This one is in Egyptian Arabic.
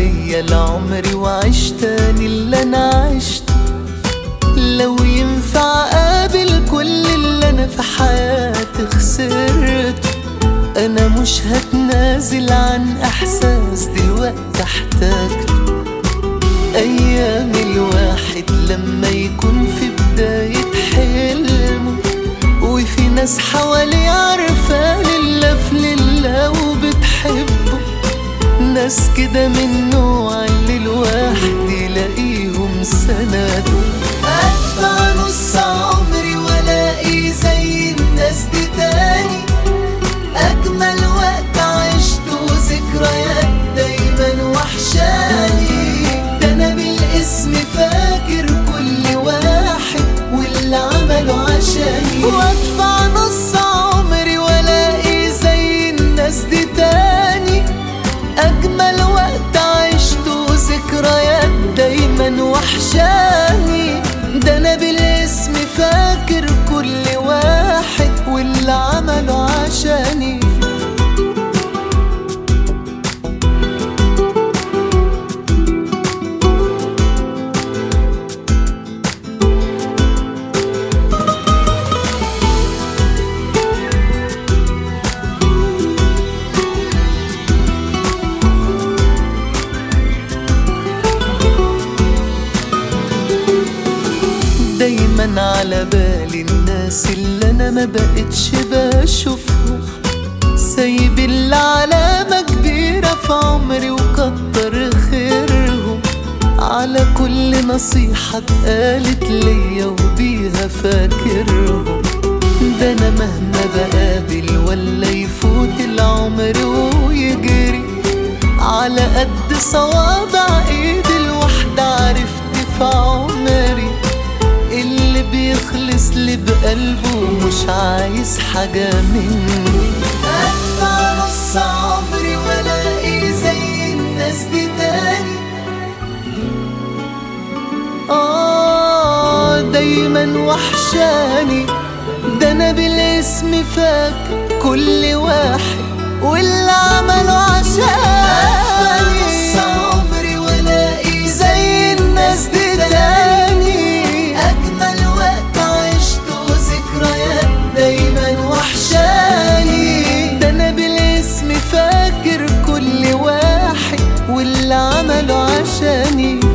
عليا العمر وعشت تاني اللي انا عشته لو ينفع اقابل كل اللي انا في حياتي خسرته انا مش هتنازل عن احساس دلوقتي احتاجته ايام الواحد لما يكون في بداية حلمه وفي ناس حواليه عارفة لله في لله وبتحبه ناس كده من نوع اللي الواحد يلاقيهم سنده ادفع نص عمري والاقي زي الناس دي تاني اجمل وقت عشته ذكريات دايما وحشاني ده انا بالاسم فاكر كل واحد واللي عمله عشاني وادفع نص عمري والاقي زي الناس دي تاني اجمل وقت عشته ذكريات دايما وحشاني ده انا بالاسم فاكر كل واحد واللي عمله عشاني دايما على بالي الناس اللي انا ما بقتش بشوفهم سايب اللي علامة كبيرة في عمري وكتر خيرهم على كل نصيحة اتقالت ليا وبيها فاكرهم ده انا مهما بقابل ولا يفوت العمر ويجري على قد صوابع ايدي الواحدة عرفت في عمري اللي بيخلص لي بقلبه مش عايز حاجة مني أدفع نص عمري والاقي زي الناس دي تاني آه دايما وحشاني ده أنا بالاسم فاكر كل واحد واللي عمله عشاني نص عمري والاقي زي الناس دي تاني أجمل وقت عشته ذكريات دايما وحشاني ده أنا بالاسم فاكر كل واحد واللي عمله عشاني